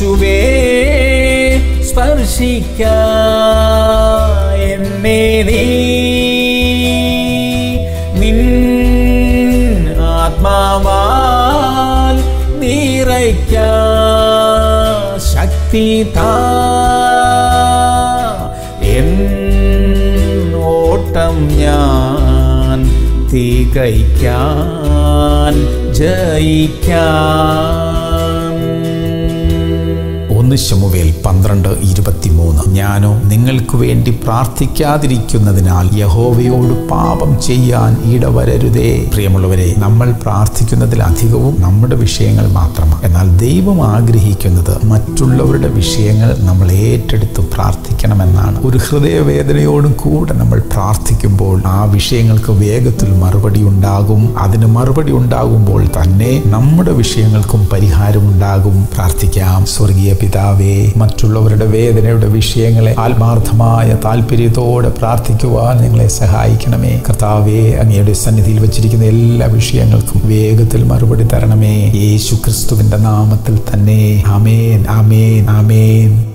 യേശുവേ സ്പർശിക്ക എന്നെ നീ നിൻ ആത്മാവാൽ നിറയ്ക്ക ശക്തി താ എൻ ഓട്ടം ഞാൻ തികയ്ക്കാൻ ജയിക്കാൻ ഒന്ന് ശമുവേൽ പന്ത്രണ്ട് ഇരുപത്തിമൂന്ന് ഞാനോ നിങ്ങൾക്ക് വേണ്ടി പ്രാർത്ഥിക്കാതിരിക്കുന്നതിനാൽ യഹോവയോട് പാപം ചെയ്യാൻ ഇടവരരുതേ പ്രിയമുള്ളവരെ നമ്മൾ പ്രാർത്ഥിക്കുന്നതിലധികവും നമ്മുടെ വിഷയങ്ങൾ മാത്രമാണ് എന്നാൽ ദൈവം ആഗ്രഹിക്കുന്നത് മറ്റുള്ളവരുടെ വിഷയങ്ങൾ നമ്മൾ ഏറ്റെടുത്ത് പ്രാർത്ഥിക്കണമെന്നാണ് ഒരു ഹൃദയവേദനയോടും കൂടെ നമ്മൾ പ്രാർത്ഥിക്കുമ്പോൾ ആ വിഷയങ്ങൾക്ക് വേഗത്തിൽ മറുപടി ഉണ്ടാകും അതിന് മറുപടി ഉണ്ടാകുമ്പോൾ തന്നെ നമ്മുടെ വിഷയങ്ങൾക്കും പരിഹാരമുണ്ടാകും പ്രാർത്ഥിക്കാം സ്വർഗീയ പിതാവേ മറ്റുള്ളവരുടെ വേദനയുടെ വിഷയങ്ങളെ ആത്മാർത്ഥമായ താല്പര്യത്തോടെ പ്രാർത്ഥിക്കുവാൻ ഞങ്ങളെ സഹായിക്കണമേ കർത്താവേ അങ്ങയുടെ സന്നിധിയിൽ വച്ചിരിക്കുന്ന എല്ലാ വിഷയങ്ങൾക്കും വേഗത്തിൽ മറുപടി തരണമേ യേശു ക്രിസ്തുവിന്റെ നാമത്തിൽ തന്നെ അമേൻ അമേൻ അമേൻ